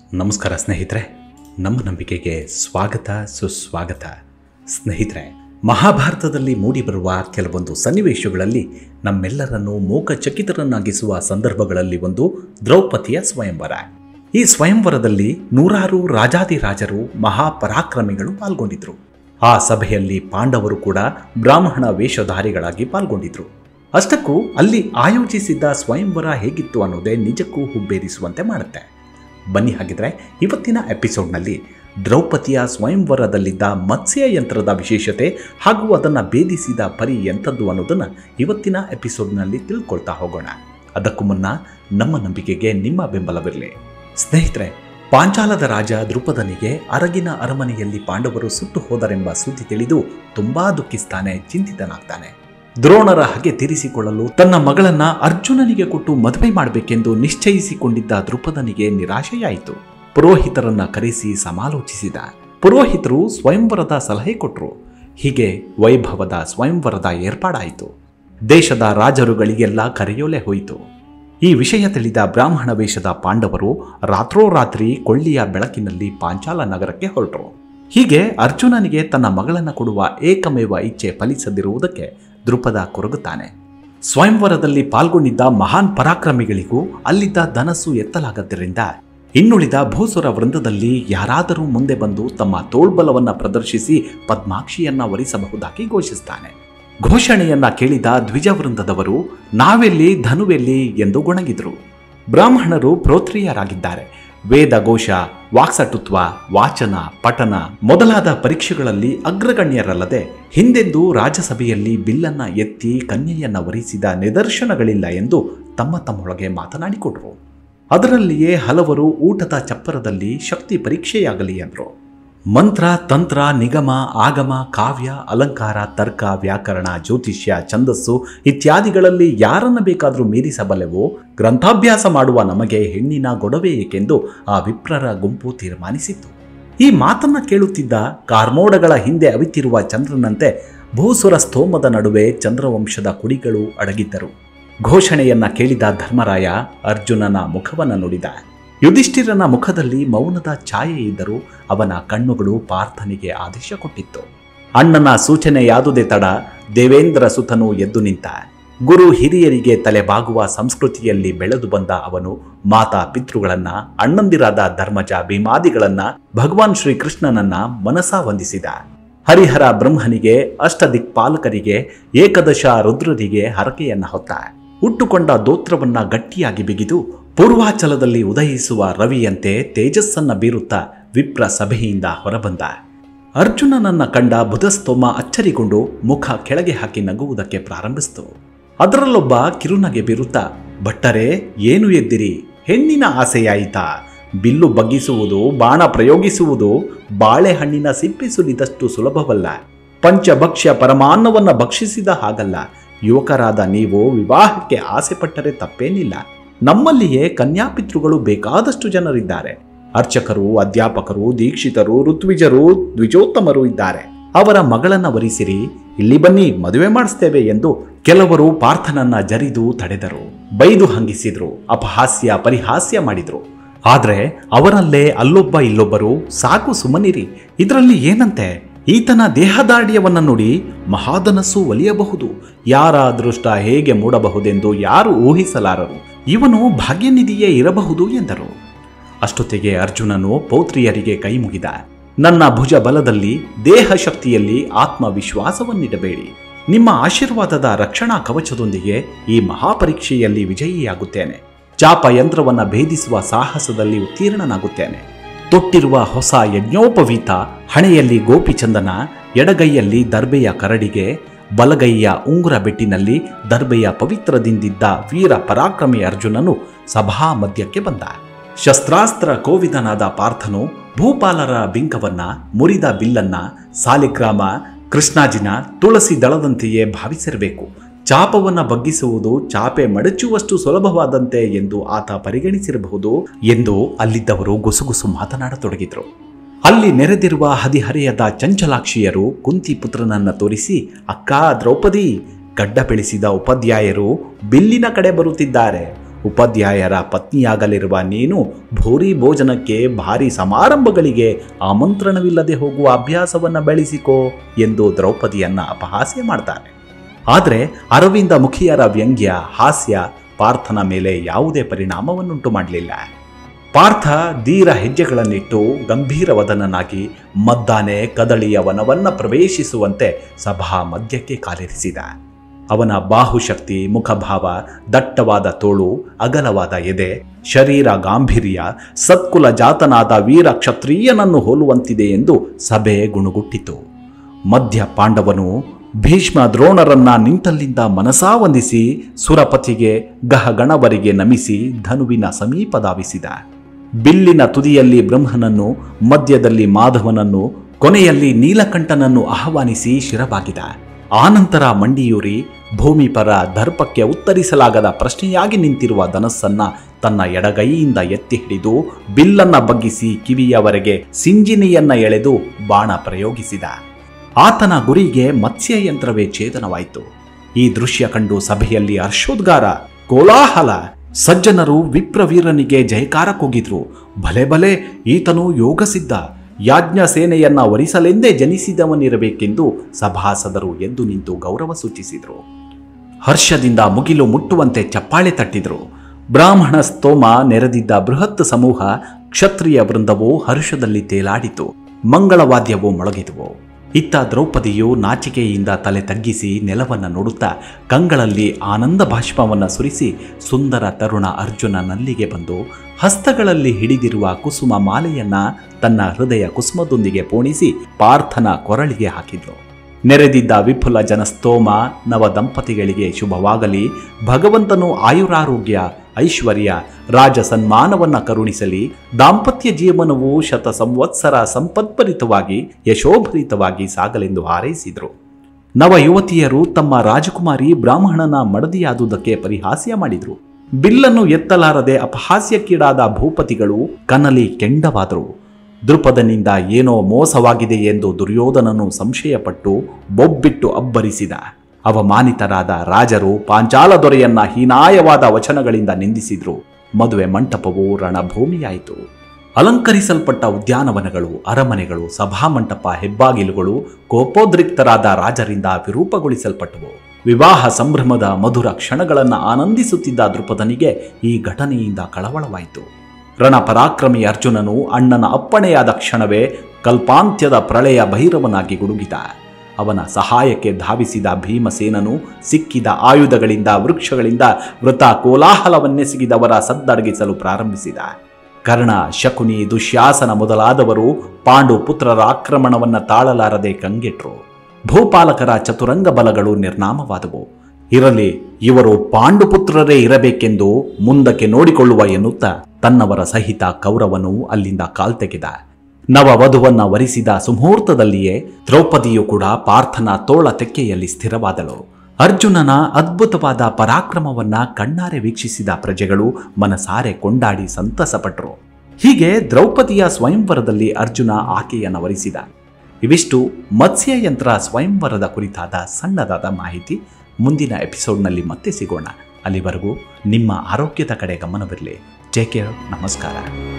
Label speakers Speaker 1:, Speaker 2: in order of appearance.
Speaker 1: ನಮಸ್ಕಾರ ಸ್ನೇಹಿತರೆ ನಮ್ಮ ನಂಬಿಕೆಗೆ ಸ್ವಾಗತ ಸುಸ್ವಾಗತ ಸ್ನೇಹಿತರೆ ಮಹಾಭಾರತದಲ್ಲಿ ಮೂಡಿಬರುವ ಕೆಲವೊಂದು ಸನ್ನಿವೇಶಗಳಲ್ಲಿ ನಮ್ಮೆಲ್ಲರನ್ನು ಮೂಕಚಕಿತರನ್ನಾಗಿಸುವ ಸಂದರ್ಭಗಳಲ್ಲಿ ಒಂದು ದ್ರೌಪದಿಯ ಸ್ವಯಂವರ ಈ ಸ್ವಯಂವರದಲ್ಲಿ ನೂರಾರು ರಾಜಾದಿರಾಜರು ಮಹಾಪರಾಕ್ರಮಿಗಳು ಪಾಲ್ಗೊಂಡಿದ್ರು ಆ ಸಭೆಯಲ್ಲಿ ಪಾಂಡವರು ಕೂಡ ಬ್ರಾಹ್ಮಣ ವೇಷಧಾರಿಗಳಾಗಿ ಪಾಲ್ಗೊಂಡಿದ್ರು ಅಷ್ಟಕ್ಕೂ ಅಲ್ಲಿ ಆಯೋಜಿಸಿದ್ದ ಸ್ವಯಂವರ ಹೇಗಿತ್ತು ಅನ್ನೋದೇ ನಿಜಕ್ಕೂ ಹುಬ್ಬೇರಿಸುವಂತೆ ಮಾಡುತ್ತೆ ಬನ್ನಿ ಹಾಗಿದ್ರೆ ಇವತ್ತಿನ ಎಪಿಸೋಡ್ನಲ್ಲಿ ದ್ರೌಪದಿಯ ಸ್ವಯಂವರದಲ್ಲಿದ್ದ ಮತ್ಸ್ಯ ಯಂತ್ರದ ವಿಶೇಷತೆ ಹಾಗೂ ಅದನ್ನು ಭೇದಿಸಿದ ಪರಿ ಎಂಥದ್ದು ಅನ್ನೋದನ್ನು ಇವತ್ತಿನ ಎಪಿಸೋಡ್ನಲ್ಲಿ ತಿಳ್ಕೊಳ್ತಾ ಹೋಗೋಣ ಅದಕ್ಕೂ ಮುನ್ನ ನಮ್ಮ ನಂಬಿಕೆಗೆ ನಿಮ್ಮ ಬೆಂಬಲವಿರಲಿ ಸ್ನೇಹಿತರೆ ಪಾಂಚಾಲದ ರಾಜ ದೃಪದನಿಗೆ ಅರಗಿನ ಅರಮನೆಯಲ್ಲಿ ಪಾಂಡವರು ಸುಟ್ಟು ಹೋದರೆಂಬ ಸುದ್ದಿ ತಿಳಿದು ತುಂಬಾ ದುಃಖಿಸ್ತಾನೆ ಚಿಂತಿತನಾಗ್ತಾನೆ ದ್ರೋಣರ ಹಾಗೆ ತೀರಿಸಿಕೊಳ್ಳಲು ತನ್ನ ಮಗಳನ್ನ ಅರ್ಜುನನಿಗೆ ಕೊಟ್ಟು ಮದುವೆ ಮಾಡಬೇಕೆಂದು ನಿಶ್ಚಯಿಸಿಕೊಂಡಿದ್ದ ದೃಪದನಿಗೆ ನಿರಾಶೆಯಾಯಿತು ಪುರೋಹಿತರನ್ನ ಕರೆಸಿ ಸಮಾಲೋಚಿಸಿದ ಪುರೋಹಿತರು ಸ್ವಯಂವರದ ಸಲಹೆ ಕೊಟ್ಟರು ಹೀಗೆ ವೈಭವದ ಸ್ವಯಂವರದ ಏರ್ಪಾಡಾಯಿತು ದೇಶದ ರಾಜರುಗಳಿಗೆಲ್ಲ ಕರೆಯೋಲೆ ಹೋಯಿತು ಈ ವಿಷಯ ತಿಳಿದ ಬ್ರಾಹ್ಮಣ ವೇಷದ ಪಾಂಡವರು ರಾತ್ರೋರಾತ್ರಿ ಕೊಳ್ಳಿಯ ಬೆಳಕಿನಲ್ಲಿ ಪಾಂಚಾಲ ನಗರಕ್ಕೆ ಹೊರಟರು ಹೀಗೆ ಅರ್ಜುನನಿಗೆ ತನ್ನ ಮಗಳನ್ನು ಕೊಡುವ ಏಕಮೇವ ಇಚ್ಛೆ ಫಲಿಸದಿರುವುದಕ್ಕೆ ದೃಪದ ಕೊರಗುತ್ತಾನೆ ಸ್ವಯಂವರದಲ್ಲಿ ಪಾಲ್ಗೊಂಡಿದ್ದ ಮಹಾನ್ ಪರಾಕ್ರಮಿಗಳಿಗೂ ಅಲ್ಲಿದ್ದ ಧನಸ್ಸು ಎತ್ತಲಾಗದ್ದರಿಂದ ಇನ್ನುಳಿದ ಭೂಸುರ ವೃಂದದಲ್ಲಿ ಯಾರಾದರೂ ಮುಂದೆ ಬಂದು ತಮ್ಮ ತೋಳ್ಬಲವನ್ನ ಪ್ರದರ್ಶಿಸಿ ಪದ್ಮಾಕ್ಷಿಯನ್ನ ವರಿಸಬಹುದಾಗಿ ಘೋಷಿಸ್ತಾನೆ ಘೋಷಣೆಯನ್ನ ಕೇಳಿದ ದ್ವಿಜವೃಂದದವರು ನಾವೆಲ್ಲಿ ಧನುವೆಲ್ಲಿ ಎಂದು ಗೊಣಗಿದ್ರು ಬ್ರಾಹ್ಮಣರು ಪ್ರೋತ್ರಿಯರಾಗಿದ್ದಾರೆ ವೇದಘೋಷ ವಾಕ್ಸಟುತ್ವ ವಾಚನ ಪಠನ ಮೊದಲಾದ ಪರೀಕ್ಷೆಗಳಲ್ಲಿ ಅಗ್ರಗಣ್ಯರಲ್ಲದೆ ಹಿಂದೆಂದೂ ರಾಜಸಭೆಯಲ್ಲಿ ಬಿಲ್ಲನ್ನ ಎತ್ತಿ ಕನ್ಯೆಯನ್ನ ವರಿಸಿದ ನಿದರ್ಶನಗಳಿಲ್ಲ ಎಂದು ತಮ್ಮ ತಮ್ಮೊಳಗೆ ಮಾತನಾಡಿಕೊಂಡರು ಅದರಲ್ಲಿಯೇ ಹಲವರು ಊಟದ ಚಪ್ಪರದಲ್ಲಿ ಶಕ್ತಿ ಪರೀಕ್ಷೆಯಾಗಲಿ ಎಂದರು ಮಂತ್ರ ತಂತ್ರ ನಿಗಮ ಆಗಮ ಕಾವ್ಯ ಅಲಂಕಾರ ತರ್ಕ ವ್ಯಾಕರಣ ಜ್ಯೋತಿಷ್ಯ ಛಂದಸ್ಸು ಇತ್ಯಾದಿಗಳಲ್ಲಿ ಯಾರನ್ನ ಬೇಕಾದರೂ ಮೀರಿಸಬಲ್ಲೆವೋ ಗ್ರಂಥಾಭ್ಯಾಸ ಮಾಡುವ ನಮಗೆ ಹೆಣ್ಣಿನ ಗೊಡವೆ ಏಕೆಂದು ಆ ವಿಪ್ರರ ಗುಂಪು ತೀರ್ಮಾನಿಸಿತ್ತು ಈ ಮಾತನ್ನ ಕೇಳುತ್ತಿದ್ದ ಕಾರ್ಮೋಡಗಳ ಹಿಂದೆ ಅವಿತಿರುವ ಚಂದ್ರನಂತೆ ಭೂಸುರ ಸ್ತೋಮದ ನಡುವೆ ಚಂದ್ರವಂಶದ ಕುಡಿಗಳು ಅಡಗಿದ್ದರು ಘೋಷಣೆಯನ್ನ ಕೇಳಿದ ಧರ್ಮರಾಯ ಅರ್ಜುನನ ಮುಖವನ್ನ ನುಡಿದ ಯುಧಿಷ್ಠಿರನ ಮುಖದಲ್ಲಿ ಮೌನದ ಛಾಯೆ ಇದ್ದರೂ ಅವನ ಕಣ್ಣುಗಳು ಪಾರ್ಥನಿಗೆ ಆದೇಶ ಕೊಟ್ಟಿತ್ತು ಅಣ್ಣನ ಸೂಚನೆಯಾದುದೇ ತಡ ದೇವೇಂದ್ರ ಸುತನು ಎದ್ದು ನಿಂತ ಗುರು ಹಿರಿಯರಿಗೆ ತಲೆಬಾಗುವ ಸಂಸ್ಕೃತಿಯಲ್ಲಿ ಬೆಳೆದು ಬಂದ ಅವನು ಮಾತಾ ಪಿತೃಗಳನ್ನ ಅಣ್ಣಂದಿರಾದ ಧರ್ಮಜ ಭೀಮಾದಿಗಳನ್ನ ಭಗವಾನ್ ಶ್ರೀಕೃಷ್ಣನನ್ನ ಮನಸ ವಂದಿಸಿದ ಹರಿಹರ ಬ್ರಹ್ಮನಿಗೆ ಅಷ್ಟದಿಕ್ಪಾಲಕರಿಗೆ ಏಕದಶ ರುದ್ರರಿಗೆ ಹರಕೆಯನ್ನ ಹೊತ್ತ ಉಟ್ಟುಕೊಂಡ ದೋತ್ರವನ್ನ ಗಟ್ಟಿಯಾಗಿ ಬಿಗಿದು ಪೂರ್ವಾಚಲದಲ್ಲಿ ಉದಯಿಸುವ ರವಿಯಂತೆ ತೇಜಸ್ಸನ್ನ ಬೀರುತ್ತಾ ವಿಪ್ರ ಸಭೆಯಿಂದ ಹೊರಬಂದ ಅರ್ಜುನನನ್ನ ಕಂಡ ಬುಧಸ್ತೋಮ ಅಚ್ಚರಿಗೊಂಡು ಮುಖ ಕೆಳಗೆ ಹಾಕಿ ನಗುವುದಕ್ಕೆ ಪ್ರಾರಂಭಿಸಿತು ಅದರಲ್ಲೊಬ್ಬ ಕಿರುನಗೆ ಬೀರುತ್ತಾ ಭಟ್ಟರೆ ಏನು ಎದ್ದಿರಿ ಹೆಣ್ಣಿನ ಆಸೆಯಾಯಿತಾ ಬಿಲ್ಲು ಬಗ್ಗಿಸುವುದು ಬಾಣ ಪ್ರಯೋಗಿಸುವುದು ಬಾಳೆಹಣ್ಣಿನ ಸಿಪ್ಪೆ ಸುಲಿದಷ್ಟು ಸುಲಭವಲ್ಲ ಪಂಚಭಕ್ಷ್ಯ ಪರಮಾನ್ನವನ್ನ ಭಕ್ಷಿಸಿದ ಹಾಗಲ್ಲ ಯುವಕರಾದ ನೀವು ವಿವಾಹಕ್ಕೆ ಆಸೆ ಪಟ್ಟರೆ ತಪ್ಪೇನಿಲ್ಲ ನಮ್ಮಲ್ಲಿಯೇ ಕನ್ಯಾಪಿತೃಗಳು ಬೇಕಾದಷ್ಟು ಜನರಿದ್ದಾರೆ ಅರ್ಚಕರು ಅಧ್ಯಾಪಕರು ದೀಕ್ಷಿತರು ಋತ್ವಿಜರು ದ್ವಿಜೋತ್ತಮರು ಇದ್ದಾರೆ ಅವರ ಮಗಳನ್ನ ವರಿಸಿರಿ ಇಲ್ಲಿ ಬನ್ನಿ ಮದುವೆ ಮಾಡಿಸ್ತೇವೆ ಎಂದು ಕೆಲವರು ಪಾರ್ಥನನ್ನ ಜರಿದು ತಡೆದರು ಬೈದು ಹಂಗಿಸಿದ್ರು ಅಪಹಾಸ್ಯ ಪರಿಹಾಸ್ಯ ಮಾಡಿದ್ರು ಆದ್ರೆ ಅವರಲ್ಲೇ ಅಲ್ಲೊಬ್ಬ ಇಲ್ಲೊಬ್ಬರು ಸಾಕು ಸುಮ್ಮನಿರಿ ಇದರಲ್ಲಿ ಏನಂತೆ ಈತನ ದೇಹದಾಢ್ಯವನ್ನ ನೋಡಿ ಮಹಾಧನಸ್ಸು ಒಲಿಯಬಹುದು ಯಾರ ಅದೃಷ್ಟ ಹೇಗೆ ಮೂಡಬಹುದೆಂದು ಯಾರು ಊಹಿಸಲಾರರು ಇವನು ಭಾಗ್ಯನಿಧಿಯೇ ಇರಬಹುದು ಎಂದರು ಅಷ್ಟೊತ್ತಿಗೆ ಅರ್ಜುನನು ಪೌತ್ರಿಯರಿಗೆ ಕೈ ಮುಗಿದ ನನ್ನ ಭುಜ ಬಲದಲ್ಲಿ ದೇಹ ಶಕ್ತಿಯಲ್ಲಿ ಆತ್ಮವಿಶ್ವಾಸವನ್ನಿಡಬೇಡಿ ನಿಮ್ಮ ಆಶೀರ್ವಾದದ ರಕ್ಷಣಾ ಕವಚದೊಂದಿಗೆ ಈ ಮಹಾಪರೀಕ್ಷೆಯಲ್ಲಿ ವಿಜಯಿಯಾಗುತ್ತೇನೆ ಚಾಪ ಯಂತ್ರವನ್ನ ಭೇದಿಸುವ ಸಾಹಸದಲ್ಲಿ ಉತ್ತೀರ್ಣನಾಗುತ್ತೇನೆ ತೊಟ್ಟಿರುವ ಹೊಸ ಯಜ್ಞೋಪವೀತ ಹಣೆಯಲ್ಲಿ ಗೋಪಿಚಂದನ ಎಡಗೈಯಲ್ಲಿ ದರ್ಬೆಯ ಕರಡಿಗೆ ಬಲಗೈಯ ಉಂಗುರ ಬೆಟ್ಟಿನಲ್ಲಿ ದರ್ಬೆಯ ಪವಿತ್ರದಿಂದಿದ್ದ ವೀರ ಪರಾಕ್ರಮಿ ಅರ್ಜುನನು ಸಭಾ ಮಧ್ಯಕ್ಕೆ ಬಂದ ಶಸ್ತ್ರಾಸ್ತ್ರ ಕೋವಿದನಾದ ಪಾರ್ಥನು ಭೂಪಾಲರ ಬಿಂಕವನ್ನ ಮುರಿದ ಬಿಲ್ಲನ್ನ ಸಾಲಿಗ್ರಾಮ ಕೃಷ್ಣಾಜಿನ ತುಳಸಿ ದಳದಂತೆಯೇ ಭಾವಿಸಿರಬೇಕು ಚಾಪವನ್ನ ಬಗ್ಗಿಸುವುದು ಚಾಪೆ ಮಡಚುವಷ್ಟು ಸುಲಭವಾದಂತೆ ಎಂದು ಆತ ಪರಿಗಣಿಸಿರಬಹುದು ಎಂದು ಅಲ್ಲಿದ್ದವರು ಗುಸುಗುಸು ಮಾತನಾಡತೊಡಗಿದ್ರು ಅಲ್ಲಿ ನೆರೆದಿರುವ ಹದಿಹರೆಯದ ಚಂಚಲಾಕ್ಷಿಯರು ಕುಂತಿ ಪುತ್ರನನ್ನ ತೋರಿಸಿ ಅಕ್ಕ ದ್ರೌಪದಿ ಗಡ್ಡ ಬೆಳೆಸಿದ ಉಪಾಧ್ಯಾಯರು ಬಿಲ್ಲಿನ ಕಡೆ ಬರುತ್ತಿದ್ದಾರೆ ಉಪಾಧ್ಯಾಯರ ಪತ್ನಿಯಾಗಲಿರುವ ನೀನು ಭೂರಿ ಭೋಜನಕ್ಕೆ ಭಾರಿ ಸಮಾರಂಭಗಳಿಗೆ ಆಮಂತ್ರಣವಿಲ್ಲದೆ ಹೋಗುವ ಅಭ್ಯಾಸವನ್ನು ಬೆಳೆಸಿಕೋ ಎಂದು ದ್ರೌಪದಿಯನ್ನ ಅಪಹಾಸ್ಯ ಮಾಡ್ತಾರೆ ಆದರೆ ಅರವಿಂದ ಮುಖಿಯರ ವ್ಯಂಗ್ಯ ಹಾಸ್ಯ ಪಾರ್ಥನ ಮೇಲೆ ಯಾವುದೇ ಪರಿಣಾಮವನ್ನುಂಟು ಮಾಡಲಿಲ್ಲ ಪಾರ್ಥ ಧೀರ ಹೆಜ್ಜೆಗಳನ್ನಿಟ್ಟು ಗಂಭೀರವದನನಾಗಿ ಮದ್ದಾನೆ ಕದಳಿಯ ವನವನ್ನ ಪ್ರವೇಶಿಸುವಂತೆ ಸಭಾ ಮಧ್ಯಕ್ಕೆ ಕಾಲಿರಿಸಿದ ಅವನ ಬಾಹುಶಕ್ತಿ ಮುಖಭಾವ ದಟ್ಟವಾದ ತೋಳು ಅಗಲವಾದ ಎದೆ ಶರೀರ ಗಾಂಭೀರ್ಯ ಸತ್ಕುಲ ಜಾತನಾದ ವೀರ ಕ್ಷತ್ರಿಯನನ್ನು ಹೋಲುವಂತಿದೆ ಎಂದು ಸಭೆ ಗುಣುಗುಟ್ಟಿತು ಮಧ್ಯ ಪಾಂಡವನು ಭೀಷ್ಮ ದ್ರೋಣರನ್ನ ನಿಂತಲ್ಲಿಂದ ಮನಸಾ ವಂದಿಸಿ ಸುರಪತಿಗೆ ಗಹಗಣವರಿಗೆ ನಮಿಸಿ ಧನುವಿನ ಸಮೀಪ ಧಾವಿಸಿದ ಬಿಲ್ಲಿನ ತುದಿಯಲ್ಲಿ ಬ್ರಹ್ಮನನ್ನು ಮಧ್ಯದಲ್ಲಿ ಮಾಧವನನ್ನು ಕೊನೆಯಲ್ಲಿ ನೀಲಕಂಠನನ್ನು ಆಹ್ವಾನಿಸಿ ಶಿರಬಾಗಿದ ಆನಂತರ ಮಂಡಿಯೂರಿ ಭೂಮಿಪರ ದರ್ಪಕ್ಕೆ ಉತ್ತರಿಸಲಾಗದ ಪ್ರಶ್ನೆಯಾಗಿ ನಿಂತಿರುವ ಧನಸ್ಸನ್ನ ತನ್ನ ಎಡಗೈಯಿಂದ ಎತ್ತಿ ಹಿಡಿದು ಬಿಲ್ಲನ್ನ ಬಗ್ಗಿಸಿ ಕಿವಿಯವರೆಗೆ ಸಿಂಜಿನಿಯನ್ನ ಎಳೆದು ಬಾಣ ಪ್ರಯೋಗಿಸಿದ ಆತನ ಗುರಿಗೆ ಮತ್ಸ್ಯಯಂತ್ರವೇ ಛೇದನವಾಯಿತು ಈ ದೃಶ್ಯ ಕಂಡು ಸಭೆಯಲ್ಲಿ ಹರ್ಷೋದ್ಗಾರ ಕೋಲಾಹಲ ಸಜ್ಜನರು ವಿಪ್ರವೀರನಿಗೆ ಜಯಕಾರ ಕೂಗಿದ್ರು ಭಲೆ ಭಲೆ ಈತನು ಯೋಗಸಿದ್ಧ ಯಾಜ್ಞ ಸೇನೆಯನ್ನ ವರಿಸಲೆಂದೇ ಜನಿಸಿದವನಿರಬೇಕೆಂದು ಸಭಾಸದರು ಎದ್ದು ನಿಂತು ಗೌರವ ಸೂಚಿಸಿದರು ಹರ್ಷದಿಂದ ಮುಗಿಲು ಮುಟ್ಟುವಂತೆ ಚಪ್ಪಾಳೆ ತಟ್ಟಿದ್ರು ಬ್ರಾಹ್ಮಣ ಸ್ತೋಮ ನೆರೆದಿದ್ದ ಬೃಹತ್ ಸಮೂಹ ಕ್ಷತ್ರಿಯ ವೃಂದವು ಹರ್ಷದಲ್ಲಿ ತೇಲಾಡಿತು ಮಂಗಳವಾದ್ಯವು ಮೊಳಗಿದವು ಇತ್ತ ದ್ರೌಪದಿಯು ನಾಚಿಕೆಯಿಂದ ತಲೆ ತಗ್ಗಿಸಿ ನೆಲವನ್ನು ನೋಡುತ್ತಾ ಕಂಗಳಲ್ಲಿ ಆನಂದ ಬಾಷ್ಪವನ್ನು ಸುರಿಸಿ ಸುಂದರ ತರುಣ ಅರ್ಜುನನಲ್ಲಿಗೆ ಬಂದು ಹಸ್ತಗಳಲ್ಲಿ ಹಿಡಿದಿರುವ ಕುಸುಮ ಮಾಲೆಯನ್ನ ತನ್ನ ಹೃದಯ ಕುಸುಮದೊಂದಿಗೆ ಪೋಣಿಸಿ ಪಾರ್ಥನ ಕೊರಳಿಗೆ ಹಾಕಿದ್ಳು ನೆರೆದಿದ್ದ ವಿಪುಲ ಜನಸ್ತೋಮ ನವ ದಂಪತಿಗಳಿಗೆ ಶುಭವಾಗಲಿ ಭಗವಂತನು ಆಯುರಾರೋಗ್ಯ ಐಶ್ವರ್ಯ ರಾಜ ಸನ್ಮಾನವನ್ನ ಕರುಣಿಸಲಿ ದಾಂಪತ್ಯ ಜೀವನವು ಶತ ಸಂವತ್ಸರ ಸಂಪದ್ಭರಿತವಾಗಿ ಯಶೋಭರಿತವಾಗಿ ಸಾಗಲೆಂದು ಹಾರೈಸಿದರು ನವ ಯುವತಿಯರು ತಮ್ಮ ರಾಜಕುಮಾರಿ ಬ್ರಾಹ್ಮಣನ ಮಡದಿಯಾದುದಕ್ಕೆ ಪರಿಹಾಸ್ಯ ಮಾಡಿದರು ಬಿಲ್ಲನ್ನು ಎತ್ತಲಾರದೆ ಅಪಹಾಸ್ಯಕ್ಕೀಡಾದ ಭೂಪತಿಗಳು ಕನಲಿ ಕೆಂಡವಾದರು ದೃಪದನಿಂದ ಏನೋ ಮೋಸವಾಗಿದೆ ಎಂದು ದುರ್ಯೋಧನನು ಸಂಶಯಪಟ್ಟು ಬೊಬ್ಬಿಟ್ಟು ಅಬ್ಬರಿಸಿದ ಅವಮಾನಿತರಾದ ರಾಜರು ಪಾಂಚಾಲ ದೊರೆಯನ್ನ ಹೀನಾಯವಾದ ವಚನಗಳಿಂದ ನಿಂದಿಸಿದ್ರು ಮದುವೆ ಮಂಟಪವು ರಣಭೂಮಿಯಾಯಿತು ಅಲಂಕರಿಸಲ್ಪಟ್ಟ ಉದ್ಯಾನವನಗಳು ಅರಮನೆಗಳು ಸಭಾಮಂಟಪ ಹೆಬ್ಬಾಗಿಲುಗಳು ಕೋಪೋದ್ರಿಕ್ತರಾದ ರಾಜರಿಂದ ವಿರೂಪಗೊಳಿಸಲ್ಪಟ್ಟವು ವಿವಾಹ ಸಂಭ್ರಮದ ಮಧುರ ಕ್ಷಣಗಳನ್ನು ಆನಂದಿಸುತ್ತಿದ್ದ ದೃಪದನಿಗೆ ಈ ಘಟನೆಯಿಂದ ಕಳವಳವಾಯಿತು ರಣಪರಾಕ್ರಮಿ ಅರ್ಜುನನು ಅಣ್ಣನ ಅಪ್ಪಣೆಯಾದ ಕ್ಷಣವೇ ಕಲ್ಪಾಂತ್ಯದ ಪ್ರಳಯ ಭೈರವನಾಗಿ ಗುಡುಗಿದ ಅವನ ಸಹಾಯಕ್ಕೆ ಧಾವಿಸಿದ ಭೀಮಸೇನನು ಸಿಕ್ಕಿದ ಆಯುಧಗಳಿಂದ ವೃಕ್ಷಗಳಿಂದ ವೃತ ಕೋಲಾಹಲವನ್ನೆಸಗಿದವರ ಸದ್ದಡಗಿಸಲು ಪ್ರಾರಂಭಿಸಿದ ಕರ್ಣ ಶಕುನಿ ದುಶ್ಯಾಸನ ಮೊದಲಾದವರು ಪಾಂಡು ಪುತ್ರರ ಆಕ್ರಮಣವನ್ನ ತಾಳಲಾರದೆ ಕಂಗೆಟ್ರು ಭೂಪಾಲಕರ ಚತುರಂಗ ಬಲಗಳು ನಿರ್ನಾಮವಾದವು ಇರಲಿ ಇವರು ಪಾಂಡುಪುತ್ರರೇ ಇರಬೇಕೆಂದು ಮುಂದಕ್ಕೆ ನೋಡಿಕೊಳ್ಳುವ ಎನ್ನುತ್ತಾ ತನ್ನವರ ಸಹಿತ ಕೌರವನು ಅಲ್ಲಿಂದ ಕಾಲ್ತೆಗೆದ ನವವಧುವನ್ನ ವರಿಸಿದ ಸುಮುಹೂರ್ತದಲ್ಲಿಯೇ ದ್ರೌಪದಿಯು ಕೂಡ ಪಾರ್ಥನ ತೋಳ ತೆಕ್ಕೆಯಲ್ಲಿ ಸ್ಥಿರವಾದಳು ಅರ್ಜುನನ ಅದ್ಭುತವಾದ ಪರಾಕ್ರಮವನ್ನ ಕಣ್ಣಾರೆ ವೀಕ್ಷಿಸಿದ ಪ್ರಜೆಗಳು ಮನಸಾರೆ ಕೊಂಡಾಡಿ ಸಂತಸಪಟ್ಟರು ಹೀಗೆ ದ್ರೌಪದಿಯ ಸ್ವಯಂವರದಲ್ಲಿ ಅರ್ಜುನ ಆಕೆಯನ್ನು ವರಿಸಿದ ಇವಿಷ್ಟು ಮತ್ಸ್ಯಯಂತ್ರ ಸ್ವಯಂವರದ ಕುರಿತಾದ ಸಣ್ಣದಾದ ಮಾಹಿತಿ ಮುಂದಿನ ಎಪಿಸೋಡ್ನಲ್ಲಿ ಮತ್ತೆ ಸಿಗೋಣ ಅಲ್ಲಿವರೆಗೂ ನಿಮ್ಮ ಆರೋಗ್ಯದ ಕಡೆ ಗಮನವಿರಲಿ ಟೇಕ್ ಕೇರ್ ನಮಸ್ಕಾರ